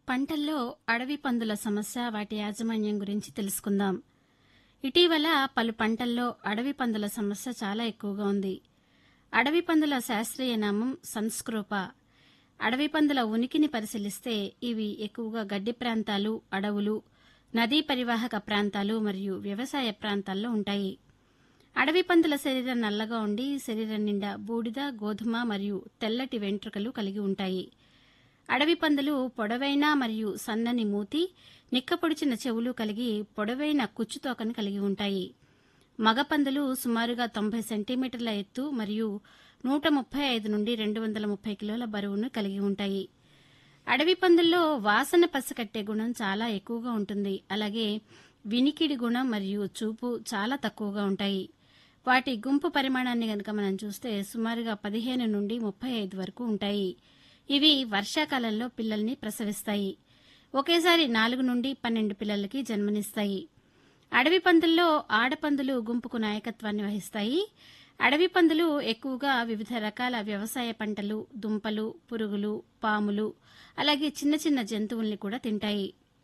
పంటల్లో అడవి పందుల సమస్య వాటి యాజమాన్యం గురించి తెలుసుకుందాం ఇటీవల పలు పంటల్లో అడవి పందుల సమస్య చాలా ఎక్కువగా ఉంది అడవి పందుల శాస్త్రీయ నామం సంస్క్రోప అడవి పందుల ఉనికిని పరిశీలిస్తే ఇవి ఎక్కువగా గడ్డి ప్రాంతాలు అడవులు నదీ పరివాహక ప్రాంతాలు మరియు వ్యవసాయ ప్రాంతాల్లో ఉంటాయి అడవి పందుల శరీరం నల్లగా ఉండి శరీరం నిండా బూడిద గోధుమ మరియు తెల్లటి వెంట్రుకలు కలిగి ఉంటాయి అడవి పందులు పొడవైన మరియు సన్నని మూతి నిక్కపొడిచిన చెవులు కలిగి పొడవైన కుచ్చుతోకను కలిగి ఉంటాయి మగ పందులు సుమారుగా తొంభై సెంటీమీటర్ల ఎత్తు మరియు నూట ముప్పై ఐదు నుండి రెండు వందల ముప్పై కిలోల బరువును కలిగి ఉంటాయి అడవి పందుల్లో వాసన పసికట్టే గుణం చాలా ఎక్కువగా ఉంటుంది అలాగే వినికిడి గుణం మరియు చూపు చాలా తక్కువగా ఉంటాయి వాటి గుంపు పరిమాణాన్ని గనక మనం చూస్తే సుమారుగా పదిహేను నుండి ముప్పై ఐదు వరకు ఉంటాయి ఇవి వర్షాకాలంలో పిల్లల్ని ప్రసవిస్తాయి ఒకేసారి నాలుగు నుండి పన్నెండు పిల్లలకి జన్మనిస్తాయి అడవి పందుల్లో ఆడపందులు గుంపుకు నాయకత్వాన్ని వహిస్తాయి అడవి పందులు ఎక్కువగా వివిధ రకాల వ్యవసాయ పంటలు దుంపలు పురుగులు పాములు అలాగే చిన్న చిన్న జంతువుల్ని కూడా తింటాయి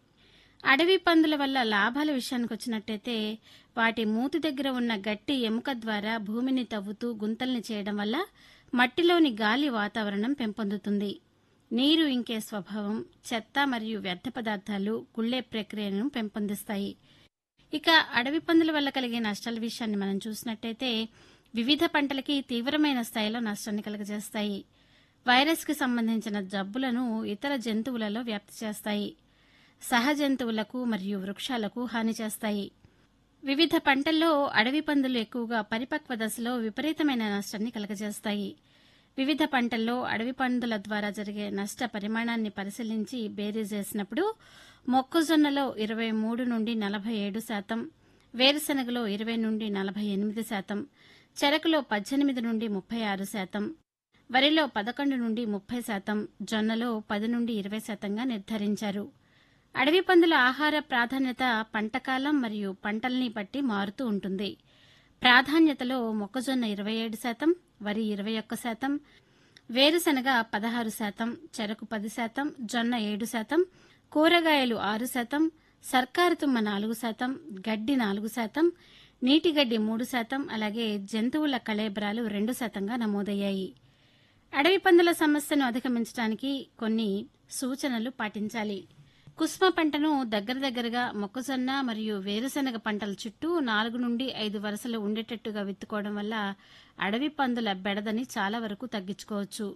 అడవి పందుల వల్ల లాభాల విషయానికి వచ్చినట్టయితే వాటి మూతి దగ్గర ఉన్న గట్టి ఎముక ద్వారా భూమిని తవ్వుతూ గుంతల్ని చేయడం వల్ల మట్టిలోని గాలి వాతావరణం పెంపొందుతుంది నీరు ఇంకే స్వభావం చెత్త మరియు వ్యర్థ పదార్థాలు కుళ్ళే ప్రక్రియను పెంపొందిస్తాయి ఇక అడవి పందుల వల్ల కలిగే నష్టాల విషయాన్ని మనం చూసినట్టయితే వివిధ పంటలకి తీవ్రమైన స్థాయిలో నష్టాన్ని కలుగజేస్తాయి వైరస్కి సంబంధించిన జబ్బులను ఇతర జంతువులలో వ్యాప్తి చేస్తాయి సహజంతువులకు మరియు వృక్షాలకు హాని చేస్తాయి వివిధ పంటల్లో అడవి పందులు ఎక్కువగా పరిపక్వ దశలో విపరీతమైన నష్టాన్ని కలుగజేస్తాయి వివిధ పంటల్లో అడవి పందుల ద్వారా జరిగే నష్ట పరిమాణాన్ని పరిశీలించి బేరీజ్ వేసినప్పుడు మొక్కజొన్నలో ఇరవై మూడు నుండి నలభై ఏడు శాతం వేరుశనగలో ఇరవై నుండి నలభై ఎనిమిది శాతం చెరకులో పద్దెనిమిది నుండి ముప్పై ఆరు శాతం వరిలో పదకొండు నుండి ముప్పై శాతం జొన్నలో పది నుండి ఇరవై శాతంగా నిర్ధారించారు అడవి పందుల ఆహార ప్రాధాన్యత పంటకాలం మరియు పంటల్ని బట్టి మారుతూ ఉంటుంది ప్రాధాన్యతలో మొక్కజొన్న ఇరవై ఏడు శాతం వరి ఇరవై ఒక్క శాతం వేరుశనగ పదహారు శాతం చెరకు పది శాతం జొన్న ఏడు శాతం కూరగాయలు ఆరు శాతం సర్కారు తుమ్మ నాలుగు శాతం గడ్డి నాలుగు శాతం నీటి గడ్డి మూడు శాతం అలాగే జంతువుల కళేబరాలు రెండు శాతంగా నమోదయ్యాయి అడవి పందుల సమస్యను అధిగమించడానికి కొన్ని సూచనలు పాటించాలి కుస్మ పంటను దగ్గర దగ్గరగా మొక్కజొన్న మరియు వేరుశనగ పంటల చుట్టూ నాలుగు నుండి ఐదు వరుసలు ఉండేటట్టుగా విత్తుకోవడం వల్ల అడవి పందుల బెడదని చాలా వరకు తగ్గించుకోవచ్చు